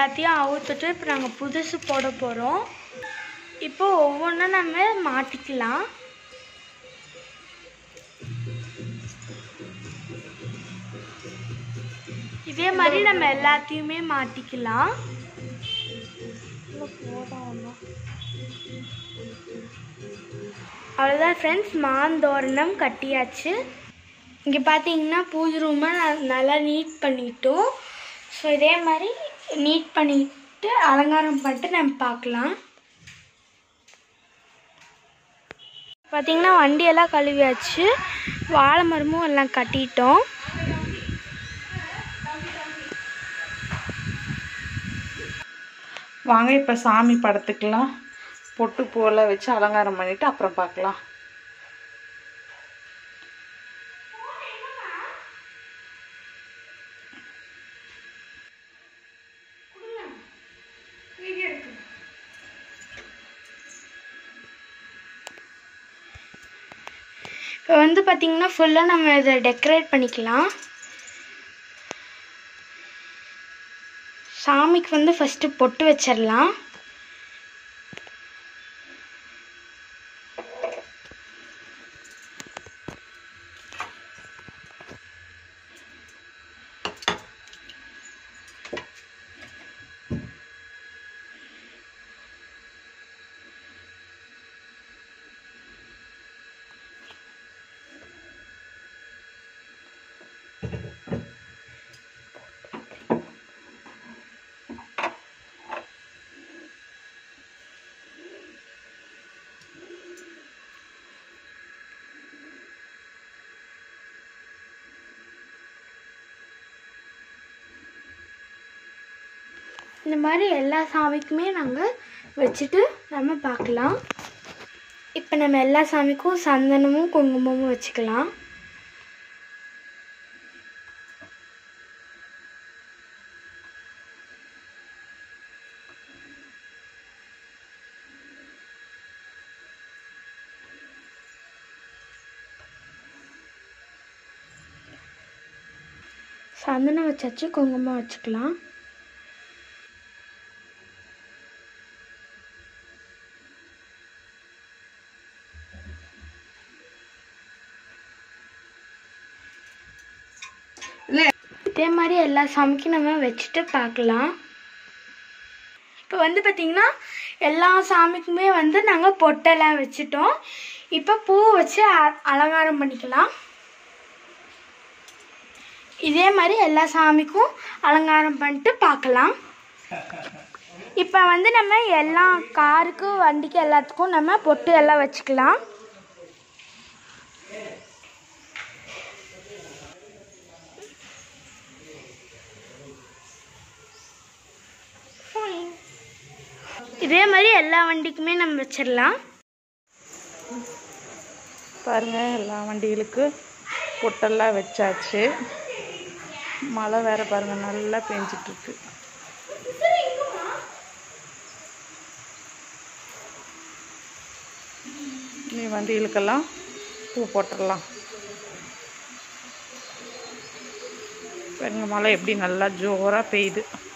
எல்லாத்தையும் அவுத்துட்டு இப்போ நாங்கள் புதுசு போட போகிறோம் இப்போ ஒவ்வொன்றா நம்ம மாட்டிக்கலாம் இதே மாதிரி நம்ம எல்லாத்தையுமே மாட்டிக்கலாம் அவ்வளோதான் ஃப்ரெண்ட்ஸ் மாந்தோரணம் கட்டியாச்சு இங்கே பார்த்தீங்கன்னா பூஜை ரூமை நல்லா நீட் பண்ணிட்டோம் ஸோ இதே மாதிரி நீட் பண்ணிட்டு அலங்காரம் பண்ணிட்டு நம்ம பார்க்கலாம் பார்த்தீங்கன்னா வண்டியெல்லாம் கழுவியாச்சு வாழை மரமும் எல்லாம் கட்டிட்டோம் வாங்க இப்போ சாமி படத்துக்கெல்லாம் பொட்டு பூவெல்லாம் வச்சு அலங்காரம் பண்ணிட்டு அப்புறம் பார்க்கலாம் இப்போ வந்து பார்த்தீங்கன்னா ஃபுல்லாக நம்ம இதை டெக்கரேட் பண்ணிக்கலாம் சாமிக்கு வந்து ஃபஸ்ட்டு பொட்டு வச்சிடலாம் இந்த மாதிரி எல்லா சாமிக்குமே நாங்கள் வச்சுட்டு நம்ம பார்க்கலாம் இப்போ நம்ம எல்லா சாமிக்கும் சந்தனமும் குங்குமமும் வச்சுக்கலாம் சந்தனம் வச்சாச்சு குங்குமம் வச்சுக்கலாம் இல்லை இதே மாதிரி எல்லா சாமிக்கும் நம்ம வச்சுட்டு பார்க்கலாம் இப்போ வந்து பார்த்திங்கன்னா எல்லா சாமிக்குமே வந்து நாங்கள் பொட்டெல்லாம் வச்சுட்டோம் இப்போ பூ வச்சு அ- அலங்காரம் பண்ணிக்கலாம் இதே மாதிரி எல்லா சாமிக்கும் அலங்காரம் பண்ணிட்டு பார்க்கலாம் இப்போ வந்து நம்ம எல்லா காருக்கு வண்டிக்கு எல்லாத்துக்கும் நம்ம பொட்டு எல்லாம் வச்சுக்கலாம் இதே மாதிரி எல்லா வண்டிக்குமே நம்ம வச்சிடலாம் பாருங்க எல்லா வண்டிகளுக்கு பொட்டெல்லாம் வச்சாச்சு மழை வேற பாருங்க நல்லா பெஞ்சிட்டு இருக்கு நீ வண்டிகளுக்கெல்லாம் பூ போட்டுடலாம் பாருங்க மழை எப்படி நல்லா ஜோராக பெய்யுது